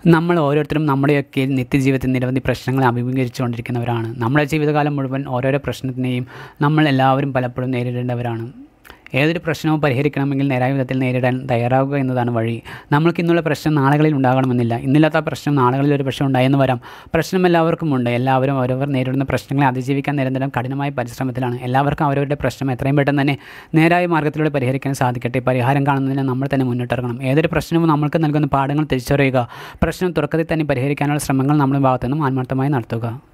നമ്മൾ ഓരോരുത്തരും നമ്മുടെയൊക്കെ നിത്യജീവിതത്തിൽ നിരവധി പ്രശ്നങ്ങൾ അഭിമുഖീകരിച്ചുകൊണ്ടിരിക്കുന്നവരാണ് നമ്മുടെ ജീവിതകാലം മുഴുവൻ ഓരോരോ പ്രശ്നത്തിനെയും നമ്മൾ എല്ലാവരും പലപ്പോഴും നേരിടേണ്ടവരാണ് ഏതൊരു പ്രശ്നവും പരിഹരിക്കണമെങ്കിൽ നേരായ വിധത്തിൽ നേരിടാൻ തയ്യാറാവുക എന്നതാണ് വഴി നമ്മൾക്ക് ഇന്നുള്ള പ്രശ്നം നാളുകളിൽ ഉണ്ടാകണമെന്നില്ല ഇന്നില്ലാത്ത പ്രശ്നം നാളുകളിൽ ഒരു പ്രശ്നം ഉണ്ടായെന്ന് വരാം പ്രശ്നം എല്ലാവർക്കും ഉണ്ട് എല്ലാവരും അവരവർ നേരിടുന്ന പ്രശ്നങ്ങളെ അതിജീവിക്കാൻ നിരന്തരം കഠിനമായ പരിശ്രമത്തിലാണ് എല്ലാവർക്കും അവരവരുടെ പ്രശ്നം എത്രയും പെട്ടെന്ന് തന്നെ നേരായ മാർഗ്ഗത്തിലൂടെ പരിഹരിക്കാൻ സാധിക്കട്ടെ പരിഹാരം കാണുന്നതിന് നമ്മൾ തന്നെ മുന്നിട്ടിറങ്ങണം ഏതൊരു പ്രശ്നവും നമ്മൾക്ക് നൽകുന്ന പാഠങ്ങൾ തിരിച്ചറിയുക പ്രശ്നം തുറക്കത്തിൽ തന്നെ പരിഹരിക്കാനുള്ള ശ്രമങ്ങൾ നമ്മുടെ ഭാഗത്തു നിന്നും ആത്മാർത്ഥമായി നടത്തുക